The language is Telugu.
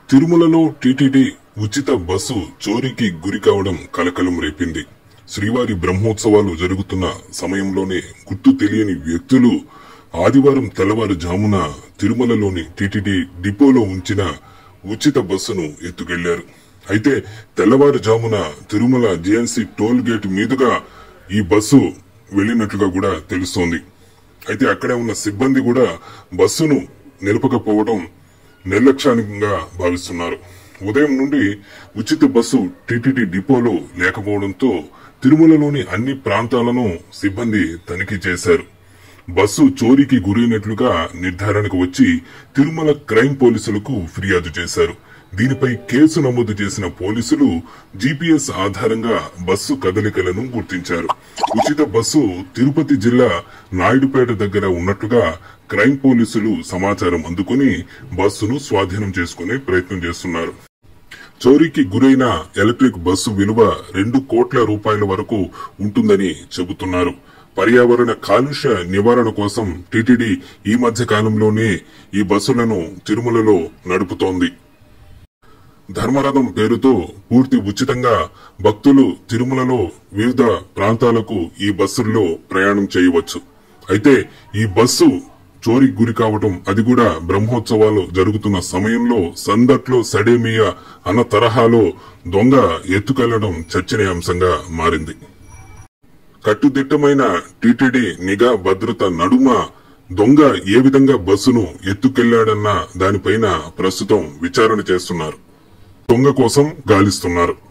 తిరుమలలో టీటీడీ ఉచిత బస్సు చోరీకి గురి కావడం కలకలం రేపింది శ్రీవారి బ్రహ్మోత్సవాలు జరుగుతున్న సమయంలోనే గుర్తు తెలియని వ్యక్తులు ఆదివారం తెల్లవారుజామున తిరుమలలోని టీటీడీ డిపోలో ఉంచిన ఉచిత బస్సును ఎత్తుకెళ్లారు అయితే తెల్లవారుజామున తిరుమల జేఎన్సీ టోల్ గేట్ మీదుగా ఈ బస్సు వెళ్లినట్లుగా కూడా తెలుస్తోంది అయితే అక్కడే ఉన్న సిబ్బంది కూడా బస్సును నిలపకపోవడం నిర్లక్ష్యంగా భావిస్తున్నారు ఉదయం నుండి ఉచిత బస్సు టీటీడీ డిపోలో లేకపోవడంతో తిరుమలలోని అన్ని ప్రాంతాలను సిబ్బంది తనిఖీ చేశారు బస్సు చోరీకి గురైనట్లుగా నిర్ధారణకు వచ్చి తిరుమల క్రైమ్ పోలీసులకు ఫిర్యాదు చేశారు దీనిపై కేసు నమోదు చేసిన పోలీసులు జీపీఎస్ ఆధారంగా బస్సు కదలికలను గుర్తించారు ఉచిత బస్సు తిరుపతి జిల్లా నాయుడుపేట దగ్గర ఉన్నట్లుగా క్రైమ్ పోలీసులు సమాచారం అందుకుని బస్సును స్వాధీనం చేసుకునే ప్రయత్నం చేస్తున్నారు చోరీకి గురైన ఎలక్ట్రిక్ బస్సు విలువ రెండు కోట్ల రూపాయల వరకు ఉంటుందని చెబుతున్నారు పర్యావరణ కాలుష్య నివారణ కోసం టీటీడీ ఈ మధ్య కాలంలోనే ఈ బస్సులను తిరుమలలో నడుపుతోంది ధర్మరథం పేరుతో పూర్తి ఉచితంగా భక్తులు తిరుమలలో వివిధ ప్రాంతాలకు ఈ బస్సుల్లో ప్రయాణం చేయవచ్చు అయితే ఈ బస్సు చోరీ గురి కావటం అది కూడా బ్రహ్మోత్సవాలు జరుగుతున్న సమయంలో సందట్లో సడేమియ అన్న తరహాలో దొంగ ఎత్తుకెళ్లడం చర్చనీయాంశంగా మారింది కట్టుదిట్టమైన టీటీడీ నిఘా భద్రత నడుమ దొంగ ఏ విధంగా బస్సును ఎత్తుకెళ్లాడన్న దానిపైన ప్రస్తుతం విచారణ చేస్తున్నారు దొంగ కోసం గాలిస్తున్నారు